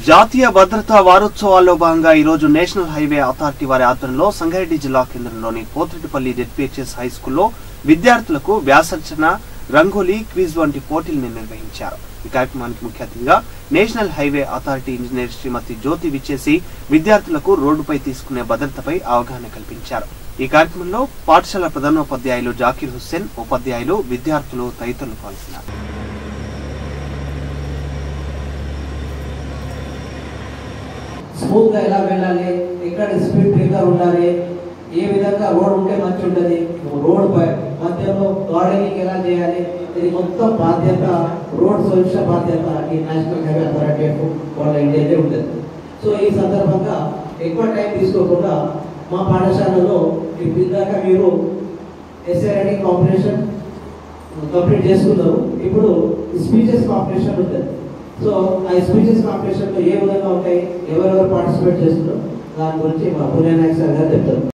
జాతీయ భద్రతా వారోత్సవాల్లో భాగంగా ఈ రోజు నేషనల్ హైవే అథారిటీ వారి ఆధ్వర్యంలో సంగారెడ్డి జిల్లా కేంద్రంలోని పోతిరెడ్డిపల్లి జెడ్పీహెచ్ఎస్ హై స్కూల్లో విద్యార్థులకు వ్యాసర్చన రంగోలీ క్విజ్ వంటి పోటీలను నిర్వహించారు ఈ కార్యక్రమానికి ముఖ్య అతిథిగా national highway authority engineer Shrimati Jyoti విచ్చేసి విద్యార్థులకు రోడ్డుపై తీసుకునే భద్రతపై అవగాహన కల్పించారు ఈ కార్యక్రమంలో పాఠశాల ప్రధానోపాధ్యాయులు జాకీర్ హుస్సేన్ ఉపాధ్యాయులు విద్యార్థులు తదితరులు పాల్గొన్నారు స్మూత్ గా ఎలా వెళ్ళాలి ఎక్కడ స్పీడ్ బ్రేకర్ ఉండాలి ఏ విధంగా రోడ్ ఉంటే మంచి ఉంటుంది రోడ్ పై మధ్యలో గార్డెనింగ్ ఎలా చేయాలి ఇది మొత్తం బాధ్యత రోడ్ సురక్ష బాధ్యత ఈ నేషనల్ హైవే అథారిటీ వాళ్ళ ఇండియాలో ఉంటుంది సో ఈ సందర్భంగా ఎక్కువ టైం తీసుకోకుండా మా పాఠశాలలో ఇప్పుడు ఇందాక మీరు ఎస్ఏ రైటింగ్ కాంపిటీషన్ కంప్లీట్ చేసుకున్నారు ఇప్పుడు స్పీచెస్ కాంపిటీషన్ ఉంటుంది సో ఆ స్పీచెస్ కాంపిటీషన్ లో ఏ విధంగా ఉంటాయి ఎవరెవరు పార్టిసిపేట్ చేస్తున్నారు దాని గురించి మా పుణ్య నాయక్ సార్ గారు చెప్తారు